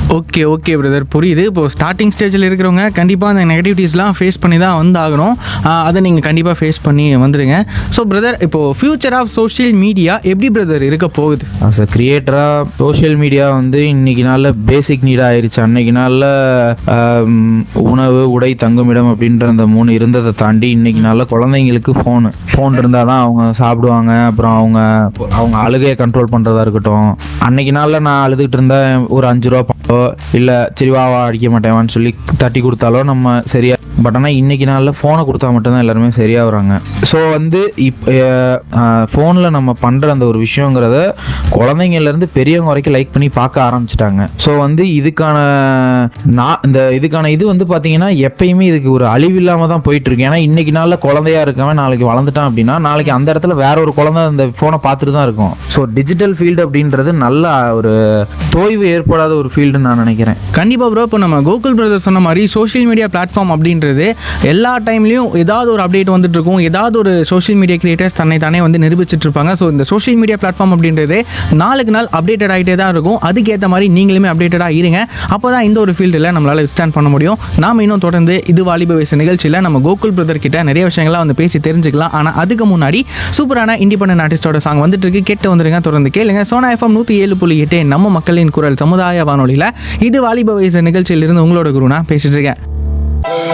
okay okay brother புரியுது இப்போ starting ஸ்டேஜில் இருக்கிறவங்க கண்டிப்பாக அந்த நெகட்டிவிட்டிஸ்லாம் ஃபேஸ் பண்ணி தான் வந்தாகணும் ஆஹ் அதை நீங்கள் கண்டிப்பாக ஃபேஸ் பண்ணி வந்துடுங்க ஸோ பிரதர் இப்போது ஃபியூச்சர் ஆஃப் சோஷியல் மீடியா எப்படி பிரதர் இருக்க போகுது அஸ் அ கிரியேட்டராக சோஷியல் மீடியா வந்து இன்னைக்கு நாளில் பேசிக் நீடாக ஆயிடுச்சு அன்னைக்கு நாளில் உணவு உடை தங்குமிடம் அப்படின்ற அந்த மூணு இருந்ததை தாண்டி இன்னைக்கு நாளில் குழந்தைங்களுக்கு ஃபோனு ஃபோன் இருந்தால் தான் அவங்க சாப்பிடுவாங்க அப்புறம் அவங்க அவங்க அழுகையை கண்ட்ரோல் பண்ணுறதா இருக்கட்டும் அன்னைக்கு நாளில் நான் அழுதுகிட்டு இருந்தேன் ஒரு அஞ்சு ரூபா பணமோ இல்லை சரி வா வா அடிக்க மாட்டேவான்னு சொல்லி தட்டி கொடுத்தாலோ நம்ம சரியா பட் ஆனால் இன்னைக்கு நாளில் ஃபோனை கொடுத்தா மட்டும்தான் எல்லாருமே சரியாக வராங்க ஸோ வந்து இப்போ ஃபோனில் நம்ம பண்ணுற அந்த ஒரு விஷயங்கிறத குழந்தைங்கள்லேருந்து பெரியவங்க வரைக்கும் லைக் பண்ணி பார்க்க ஆரம்பிச்சிட்டாங்க ஸோ வந்து இதுக்கான நான் இந்த இதுக்கான இது வந்து பார்த்தீங்கன்னா எப்பயுமே இதுக்கு ஒரு அழிவு இல்லாமல் தான் போயிட்டு இருக்கு ஏன்னா இன்னைக்கு நாளில் குழந்தையா இருக்கவன் நாளைக்கு வளர்ந்துட்டான் அப்படின்னா நாளைக்கு அந்த இடத்துல வேற ஒரு குழந்தை அந்த ஃபோனை பார்த்துட்டு தான் இருக்கும் ஸோ டிஜிட்டல் ஃபீல்டு அப்படின்றது நல்ல ஒரு தோய்வு ஏற்படாத ஒரு ஃபீல்டுன்னு நான் நினைக்கிறேன் கண்டிப்பாக ப்ரோ இப்போ நம்ம கோகுல் பிரதர் சொன்ன மாதிரி சோஷியல் மீடியா பிளாட்ஃபார்ம் அப்படின்றது எல்லா டைம்லையும் ஏதாவது ஒரு அப்டேட் வந்துட்டு இருக்கும் ஏதாவது ஒரு சோஷியல் மீடியா கிரியேட்டர்ஸ் தன்னை தானே வந்து நிரூபிச்சிட்டு இருப்பாங்க ஸோ இந்த சோஷியல் மீடியா பிளாட்ஃபார்ம் அப்படின்றது நாளுக்கு நாள் அப்டேட்டட் ஆகிட்டே தான் இருக்கும் அதுக்கேற்ற மாதிரி நீங்களுமே அப்டேட்டடாக இருங்க அப்போ தான் இந்த ஒரு ஃபீல்டில் நம்மளால் ஸ்டாண்ட் பண்ண முடியும் நாம இன்னும் தொடர்ந்து இது வாலிப வயசு நிகழ்ச்சியில் நம்ம கோகுல் பிரதர் கிட்ட நிறைய விஷயங்கள்லாம் வந்து பேசி தெரிஞ்சுக்கலாம் ஆனால் அதுக்கு முன்னாடி சூப்பரான இண்டிபெண்டன்ட் ஆர்டிஸ்டோட சாங் வந்துட்டு இருக்கு கேட்டு வந்துருங்க தொடர்ந்து கேளுங்க சோனா எஃப்எம் நூற்றி ஏழு புள்ளி எட்டு நம்ம மக்களின் குரல் சமுதாய வானொலியில் இது வாலிப வயசு நிகழ்ச்சியிலிருந்து உங்களோட குருனா பேசிட்டு இருக்கேன்